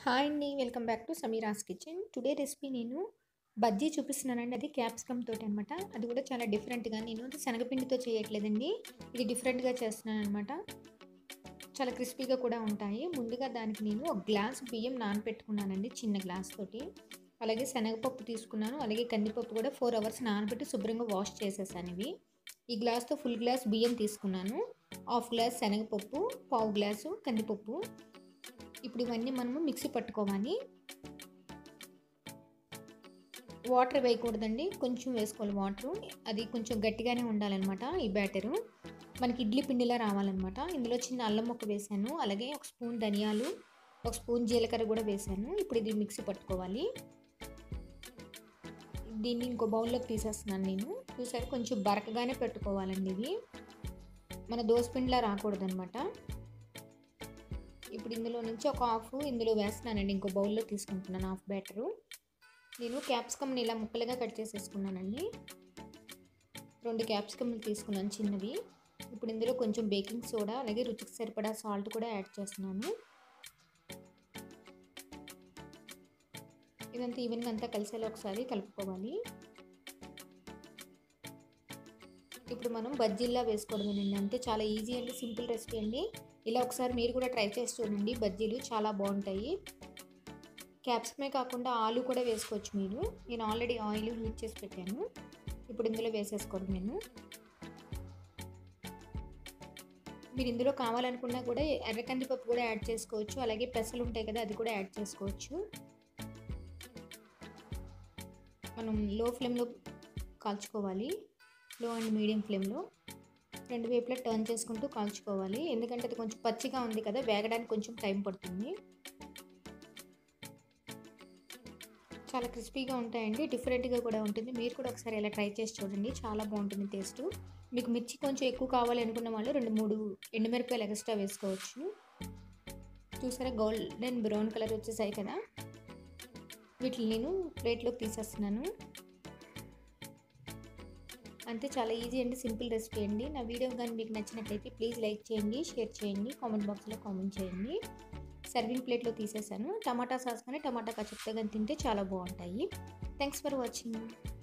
hi అండి welcome back to Sameera's kitchen today recipe నేను బజ్జీ చూపిస్తున్నానండి అది క్యాప్సికమ్ తోటి అనమాట అది కూడా చాలా డిఫరెంట్గా నేను శనగపిండితో చేయట్లేదండి ఇది డిఫరెంట్గా చేస్తున్నాను అనమాట చాలా క్రిస్పీగా కూడా ఉంటాయి ముందుగా దానికి నేను ఒక గ్లాస్ బియ్యం నానబెట్టుకున్నానండి చిన్న గ్లాస్ తోటి అలాగే శనగపప్పు తీసుకున్నాను అలాగే కందిపప్పు కూడా ఫోర్ అవర్స్ నానబెట్టి శుభ్రంగా వాష్ చేసేసాను ఇవి ఈ గ్లాస్తో ఫుల్ గ్లాస్ బియ్యం తీసుకున్నాను హాఫ్ గ్లాస్ శనగపప్పు పావు గ్లాసు కందిపప్పు ఇప్పుడు ఇవన్నీ మనము మిక్సీ పట్టుకోవాలి వాటర్ వేయకూడదండి కొంచెం వేసుకోవాలి వాటర్ అది కొంచెం గట్టిగానే ఉండాలన్నమాట ఈ బ్యాటరు మనకి ఇడ్లీ పిండిలా రావాలన్నమాట ఇందులో చిన్న అల్లం ముక్క వేసాను అలాగే ఒక స్పూన్ ధనియాలు ఒక స్పూన్ జీలకర్ర కూడా వేసాను ఇప్పుడు ఇది మిక్సీ పట్టుకోవాలి దీన్ని ఇంకో బౌల్లోకి తీసేస్తున్నాను నేను చూసారు కొంచెం బరకగానే పెట్టుకోవాలండి ఇవి మన దోసపిండిలా రాకూడదనమాట ఇప్పుడు ఇందులో నుంచి ఒక హాఫ్ ఇందులో వేస్తున్నానండి ఇంకో బౌల్లో తీసుకుంటున్నాను హాఫ్ బ్యాటరు నేను క్యాప్సికమ్ని ఇలా ముక్కలుగా కట్ చేసేసుకున్నానండి రెండు క్యాప్సికమ్లు తీసుకున్నాను చిన్నవి ఇప్పుడు ఇందులో కొంచెం బేకింగ్ సోడా అలాగే రుచికి సరిపడా సాల్ట్ కూడా యాడ్ చేస్తున్నాను ఇదంతా ఈవెన్గా అంతా కలిసేలా ఒకసారి కలుపుకోవాలి ఇప్పుడు మనం బజ్జీల్లా వేసుకోవడమేనండి అంటే చాలా ఈజీ అండి సింపుల్ రెసిపీ అండి ఇలా ఒకసారి మీరు కూడా ట్రై చేసి చూడండి బజ్జీలు చాలా బాగుంటాయి క్యాప్సికమే కాకుండా ఆలు కూడా వేసుకోవచ్చు మీరు నేను ఆల్రెడీ ఆయిల్ హీట్ చేసి పెట్టాను ఇప్పుడు ఇందులో వేసేసుకోవడం నేను మీరు ఇందులో కావాలనుకున్నా కూడా ఎర్రకంది పప్పు కూడా యాడ్ చేసుకోవచ్చు అలాగే పెసలు ఉంటాయి కదా అది కూడా యాడ్ చేసుకోవచ్చు మనం లో ఫ్లేమ్లో కాల్చుకోవాలి లో అండ్ మీడియం ఫ్లేమ్లో రెండు వైపులా టర్న్ చేసుకుంటూ కాల్చుకోవాలి ఎందుకంటే అది కొంచెం పచ్చిగా ఉంది కదా వేగడానికి కొంచెం టైం పడుతుంది చాలా క్రిస్పీగా ఉంటాయండి డిఫరెంట్గా కూడా ఉంటుంది మీరు కూడా ఒకసారి ఇలా ట్రై చేసి చూడండి చాలా బాగుంటుంది టేస్ట్ మీకు మిర్చి కొంచెం ఎక్కువ కావాలి అనుకున్న వాళ్ళు రెండు మూడు ఎండుమిరపకాయలు ఎక్స్ట్రా వేసుకోవచ్చు చూసారా గోల్డెన్ బ్రౌన్ కలర్ వచ్చేసాయి కదా వీటిని నేను ప్లేట్లోకి తీసేస్తున్నాను అంతే చాలా ఈజీ అండి సింపుల్ రెసిపీ అండి నా వీడియో కానీ మీకు నచ్చినట్లయితే ప్లీజ్ లైక్ చేయండి షేర్ చేయండి కామెంట్ బాక్స్లో కామెంట్ చేయండి సర్వింగ్ ప్లేట్లో తీసేసాను టమాటా సాస్ కానీ టమాటా కచప్తో కానీ తింటే చాలా బాగుంటాయి థ్యాంక్స్ ఫర్ వాచింగ్